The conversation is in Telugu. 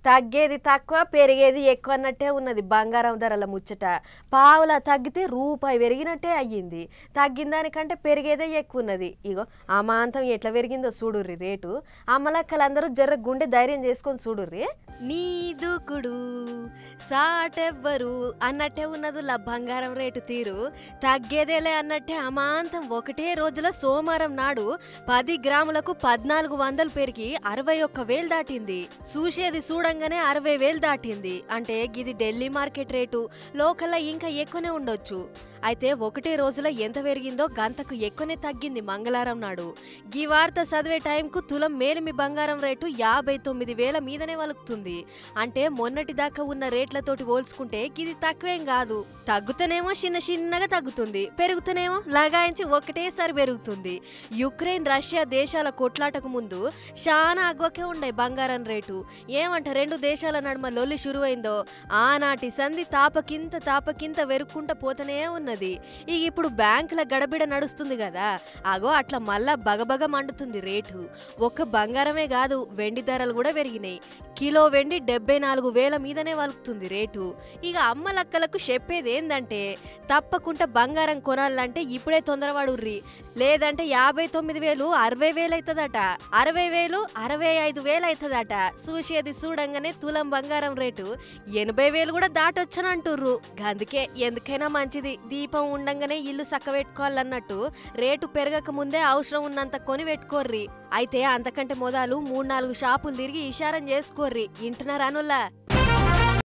తగ్గేది తక్కువ పెరిగేది ఎక్కువ అన్నట్టే ఉన్నది బంగారం ధరల ముచ్చట పావుల తగ్గితే రూపాయి పెరిగినట్టే అయ్యింది తగ్గిన దానికంటే పెరిగేదే ఎక్కువ ఉన్నది ఇగో అమాంతం ఎట్లా పెరిగిందో చూడుర్రి రేటు అమ్మలక్కలందరూ జర్ర గుండె ధైర్యం చేసుకొని చూడుర్రి నీ దూకుడు సాటెవ్వరు అన్నట్టే ఉన్నదిలా బంగారం రేటు తీరు తగ్గేదేలే అన్నట్టే అమాంతం ఒకటే రోజుల సోమవారం నాడు పది గ్రాములకు పద్నాలుగు వందలు పెరిగి అరవై ఒక్క వేలు దాటింది చూసేది చూడంగానే అరవై వేలు దాటింది అంటే గిది ఢిల్లీ మార్కెట్ రేటు లోకల్లో ఇంకా ఎక్కువనే ఉండొచ్చు అయితే ఒకటే రోజులో ఎంత పెరిగిందో గంతకు ఎక్కువనే తగ్గింది మంగళవారం నాడు ఈ వార్త చదివే టైంకు తులం మేలిమి బంగారం రేటు యాభై తొమ్మిది వేల మీదనే వలుకుతుంది అంటే మొన్నటి దాకా ఉన్న రేట్లతోటి పోల్చుకుంటే ఇది తక్కువేం కాదు తగ్గుతనేమో చిన్న చిన్నగా తగ్గుతుంది పెరుగుతనేమో లగాయించి ఒకటేసారి పెరుగుతుంది యుక్రెయిన్ రష్యా దేశాల కొట్లాటకు ముందు చాలా అగ్వకే ఉండే బంగారం రేటు ఏమంట రెండు దేశాల నడుమ లొల్లి షురువైందో ఆనాటి సంధి తాపకింత తాపకింత వెరుక్కుంట పోతూనే ఉన్నది ఇక ఇప్పుడు బ్యాంకుల గడబిడ నడుస్తుంది కదా అగో అట్లా మళ్ళా బగబగ మండుతుంది రేటు ఒక్క బంగారమే కాదు వెండి ధరలు కూడా పెరిగినాయి కిలో వెండి డెబ్బై నాలుగు వేల మీదనే వలుకుతుంది రేటు ఇక అమ్మలక్కలకు చెప్పేది ఏందంటే తప్పకుండా బంగారం కొనాలంటే ఇప్పుడే తొందరపడుర్రి లేదంటే యాభై తొమ్మిది వేలు అరవై వేలు అవుతుందట అరవై వేలు అరవై ఐదు వేలు అవుతుందట చూసేది చూడంగానే తులం బంగారం రేటు ఎనభై వేలు కూడా దాటొచ్చనంటుర్రు అందుకే ఎందుకైనా మంచిది దీపం ఉండంగానే ఇల్లు చక్కబెట్టుకోవాలన్నట్టు రేటు పెరగక ముందే అవసరం ఉన్నంత కొని పెట్టుకోర్రి అయితే అంతకంటే మొదలు మూడు నాలుగు షాపులు తిరిగి ఇషారం చేసుకోర్రి ఇంటున్నారానులా